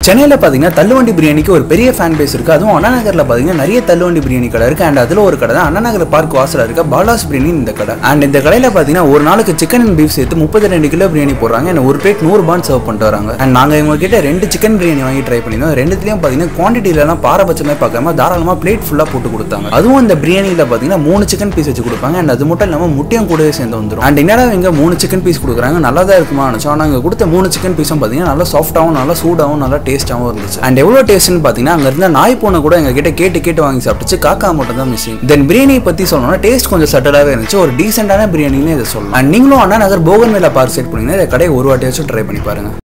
சென்னையில் பார்த்தீங்கன்னா தள்ளுவண்டி பிரியாணிக்கு ஒரு பெரிய ஃபேன் பேஸ் இருக்கு அதுவும் அண்ணா நகரில் பார்த்தீங்கன்னா நிறைய தள்ளுவண்டி பிரியாணி கடை இருக்கு அண்ட் அதில் ஒரு கடை தான் அண்ணா நகர் பார்க் வாசல இருக்க பாலாஸ் பிரியாணி இந்த கடை அண்ட் இந்த கடையில் பார்த்தீங்கன்னா ஒரு நாளுக்கு சிக்கன் அண்ட் பீஃப் சேர்த்து முப்பத்தி ரெண்டு கிலோ பிரியாணி போடுறாங்க and ஒரு பிளேட் நூறு பான் சர்வ் பண்ணிட்டு வராங்க அண்ட் நாங்கள் இவங்க கிட்ட ரெண்டு சிக்கன் பிரியாணி வாங்கி ட்ரை பண்ணியிருந்தோம் ரெண்டுத்துலையும் பார்த்தீங்கன்னா குவான்டிட்டிலலாம் பாரபட்சமே பார்க்காம தாராளமாக பிளேட் ஃபுல்லாக போட்டு கொடுத்தாங்க அதுவும் இந்த பிரியாணியில் பார்த்தீங்கன்னா மூணு சிக்கன் பீஸ் வச்சு கொடுப்பாங்க அண்ட் அது மட்டும் இல்லாமல் முட்டையும் கூடவே சேர்ந்து வந்துடும் அண்ட் என்னடா இவங்க மூணு சிக்கன் பீஸ் கொடுக்குறாங்க நல்லா தான் இருக்குமா நினச்சோம் ஆனால் அங்கே கொடுத்த மூணு சிக்கன் பீஸும் பார்த்தீங்கன்னா நல்லா சாஃப்டாகவும் நல்லா சூடாகவும் நல்லா டேஸ்ட்டாகவும் இருந்துச்சு அண்ட் எவ்வளோ டேஸ்ட்னு பார்த்தீங்கன்னா அங்கே இருந்த நாய் பூனை கூட எங்க கிட்ட கேட்டு கேட்டு வாங்கி சாப்பிட்டுச்சு காக்கா மட்டும் தான் மிஸ்ஸிங் தென் பிரியாணியை பற்றி சொல்லணும்னா டேஸ்ட் கொஞ்சம் சட்டலாகவே இருந்துச்சு ஒரு டீசெண்டான பிரியாணின்னு இதை சொல்லலாம் அண்ட் நீங்களும் அண்ணா நகர் போகன் மேல பார்க் செட் பண்ணீங்கன்னா இந்த கடையை ஒரு வாட்டியாச்சும் ட்ரை பண்ணி பாருங்க